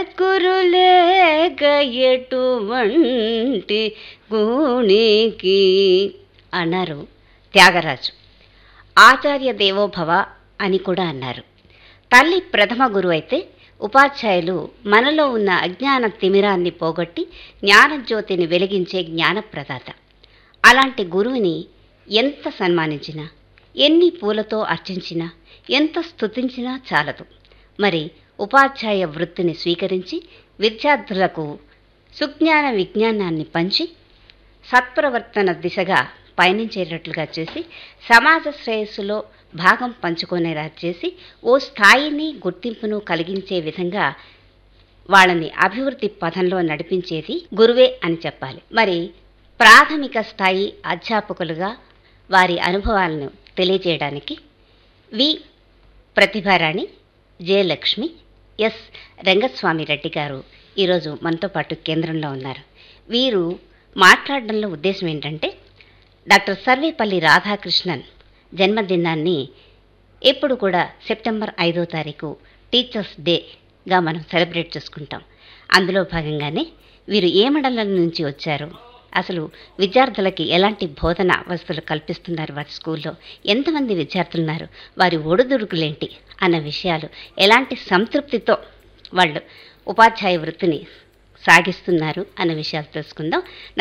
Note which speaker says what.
Speaker 1: సద్గురులేక ఎటువంటి గుణికి అన్నారు త్యాగరాజు ఆచార్య దేవోభవ అని కూడా అన్నారు తల్లి ప్రథమ గురువు అయితే ఉపాధ్యాయులు మనలో ఉన్న అజ్ఞాన తిమిరాన్ని పోగొట్టి జ్ఞానజ్యోతిని వెలిగించే జ్ఞానప్రదాత అలాంటి గురువుని ఎంత సన్మానించినా ఎన్ని పూలతో అర్చించినా ఎంత స్తుతించినా చాలదు మరి ఉపాధ్యాయ వృత్తిని స్వీకరించి విద్యార్థులకు సుజ్ఞాన విజ్ఞానాన్ని పంచి సత్ప్రవర్తన దిశగా పయనించేటట్లుగా చేసి సమాజ శ్రేయస్సులో భాగం పంచుకునేలా చేసి ఓ స్థాయిని గుర్తింపును కలిగించే విధంగా వాళ్ళని అభివృద్ధి పథంలో నడిపించేది గురువే అని చెప్పాలి మరి ప్రాథమిక స్థాయి అధ్యాపకులుగా వారి అనుభవాలను తెలియజేయడానికి వి ప్రతిభారాణి జయలక్ష్మి ఎస్ రంగస్వామి రెడ్డి గారు ఈరోజు మనతో పాటు కేంద్రంలో ఉన్నారు వీరు మాట్లాడడంలో ఉద్దేశం ఏంటంటే డాక్టర్ సర్వేపల్లి రాధాకృష్ణన్ జన్మదినాన్ని ఎప్పుడు కూడా సెప్టెంబర్ ఐదో తారీఖు టీచర్స్ డేగా మనం సెలబ్రేట్ చేసుకుంటాం అందులో భాగంగానే వీరు ఏ మండలం నుంచి వచ్చారు అసలు విద్యార్థులకి ఎలాంటి బోధన వసతులు కల్పిస్తున్నారు వారి స్కూల్లో ఎంతమంది విద్యార్థులు ఉన్నారు వారి ఒడిదుడుకులేంటి అన్న విషయాలు ఎలాంటి సంతృప్తితో వాళ్ళు ఉపాధ్యాయ వృత్తిని సాగిస్తున్నారు అన్న విషయాలు తెలుసుకుందాం